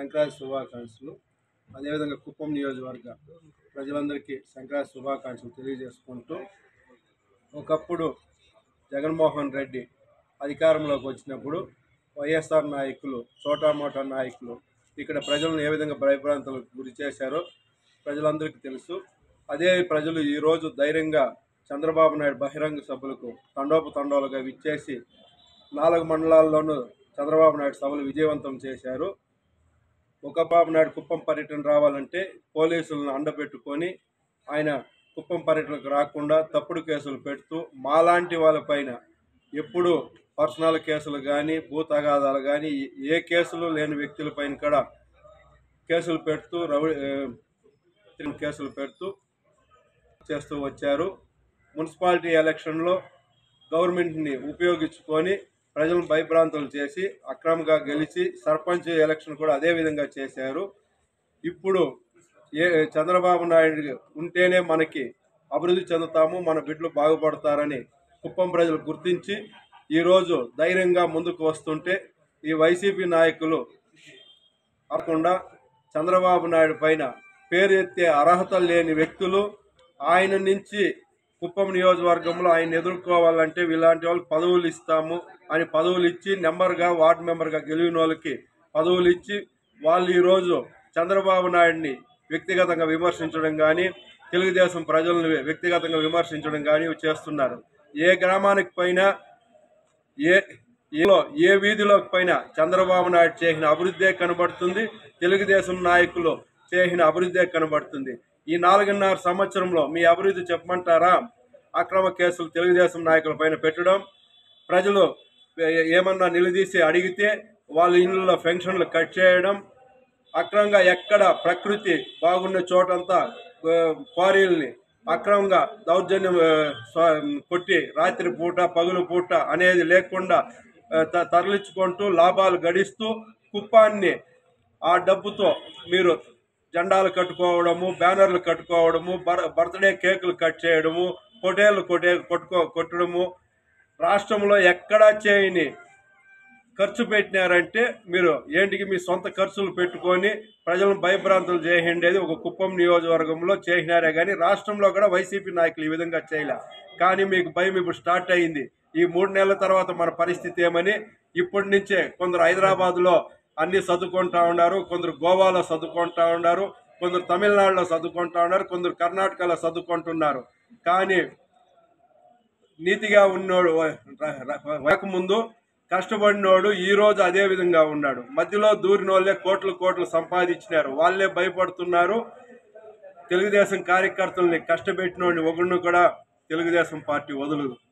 సంక్రాంతి శుభాకాంక్షలు అదేవిధంగా కుప్పం నియోజకవర్గ ప్రజలందరికీ సంక్రాంతి శుభాకాంక్షలు తెలియజేసుకుంటూ ఒకప్పుడు జగన్మోహన్ రెడ్డి అధికారంలోకి వచ్చినప్పుడు వైఎస్ఆర్ నాయకులు చోటామోటా నాయకులు ఇక్కడ ప్రజలను ఏ విధంగా భయభ్రాంతులకు గురి చేశారో ప్రజలందరికీ తెలుసు అదే ప్రజలు ఈరోజు ధైర్యంగా చంద్రబాబు నాయుడు బహిరంగ సభలకు తండోపు తండోలుగా విచ్చేసి నాలుగు మండలాల్లోనూ చంద్రబాబు నాయుడు సభలు విజయవంతం చేశారు ఒక బాబు నాయుడు కుప్పం పర్యటన రావాలంటే పోలీసులను అండబెట్టుకొని ఆయన కుప్పం పర్యటనకు రాకుండా తప్పుడు కేసులు పెడుతూ మాలాంటి వాళ్ళపైన ఎప్పుడు పర్సనల్ కేసులు కానీ భూ తగాదాలు కానీ ఏ కేసులు లేని వ్యక్తులపైన కూడా కేసులు పెడుతూ రౌడీ ఆ, కేసులు పెడుతూ చేస్తూ వచ్చారు మున్సిపాలిటీ ఎలక్షన్లో గవర్నమెంట్ని ఉపయోగించుకొని ప్రజలను భయభ్రాంతులు చేసి అక్రమంగా గెలిచి సర్పంచ్ ఎలక్షన్ కూడా అదే విధంగా చేశారు ఇప్పుడు ఏ చంద్రబాబు నాయుడు ఉంటేనే మనకి అభివృద్ధి చెందుతాము మన బిడ్డలు బాగుపడతారని కుప్పం ప్రజలు గుర్తించి ఈరోజు ధైర్యంగా ముందుకు వస్తుంటే ఈ వైసీపీ నాయకులు కాకుండా చంద్రబాబు నాయుడు పైన పేరు ఎత్తే అర్హత లేని వ్యక్తులు ఆయన నుంచి కుప్పం నియోజకవర్గంలో ఆయన ఎదుర్కోవాలంటే ఇలాంటి వాళ్ళకి పదవులు ఇస్తాము అని పదవులు ఇచ్చి నెంబర్గా వార్డు మెంబర్గా గెలిచిన వాళ్ళకి పదవులు ఇచ్చి వాళ్ళు ఈరోజు చంద్రబాబు నాయుడిని వ్యక్తిగతంగా విమర్శించడం కానీ తెలుగుదేశం ప్రజలను వ్యక్తిగతంగా విమర్శించడం కానీ చేస్తున్నారు ఏ గ్రామానికి పైన ఏ ఏలో ఏ వీధిలోకి పైన చంద్రబాబు నాయుడు చేసిన అభివృద్ధే కనబడుతుంది తెలుగుదేశం నాయకులు చేసిన అభివృద్ధే కనబడుతుంది ఈ నాలుగున్నర సంవత్సరంలో మీ అభివృద్ధి చెప్పమంటారా అక్రమ కేసులు తెలుగుదేశం నాయకుల పైన పెట్టడం ప్రజలు ఏ- ఏమన్నా నిలదీసి అడిగితే వాళ్ళ ఇళ్ళలో పెన్షన్లు కట్ చేయడం అక్రమంగా ఎక్కడ ప్రకృతి బాగున్న చోటంతా ఆ, క్వారీల్ని అక్రమంగా దౌర్జన్యం ఆ, స్వ- కొట్టి రాత్రి పూట పగులు పూట అనేది లేకుండా ఆ, త- తరలించుకుంటూ లాభాలు గడిస్తూ కుప్పాన్ని ఆ డబ్బుతో మీరు జెండాలు కట్టుకోవడము బ్యానర్లు కట్టుకోవడము బర్ బర్త్డే కేకులు కట్ చేయడము పొటేళ్ళు కొట్టే కొట్టుకో కొట్టడము రాష్ట్రంలో ఎక్కడా చేయని ఖర్చు పెట్టినారంటే మీరు ఏంటికి మీ సొంత ఖర్చులు పెట్టుకొని ప్రజలను భయభ్రాంతులు చేయండేది ఒక కుప్పం నియోజకవర్గంలో చేసినారే కానీ రాష్ట్రంలో కూడా వైసీపీ నాయకులు ఈ విధంగా చేయలే కానీ మీకు భయం ఇప్పుడు స్టార్ట్ అయింది ఈ మూడు నెలల తర్వాత మన పరిస్థితి ఏమని ఇప్పటి నుంచే కొందరు హైదరాబాద్లో అన్ని చదువుకుంటా ఉన్నారు కొందరు గోవాలో చదువుకుంటా ఉన్నారు కొందరు తమిళనాడులో చదువుకుంటా ఉన్నారు కొందరు కర్ణాటకలో చదువుకుంటున్నారు కానీ నీతిగా ఉన్నోడు ముందు కష్టపడినోడు ఈ రోజు అదే విధంగా ఉన్నాడు మధ్యలో దూరిన వాళ్ళే కోట్లు కోట్లు సంపాదించినారు వాళ్ళే భయపడుతున్నారు తెలుగుదేశం కార్యకర్తల్ని కష్టపెట్టినోడిని ఒకరిని కూడా తెలుగుదేశం పార్టీ వదలదు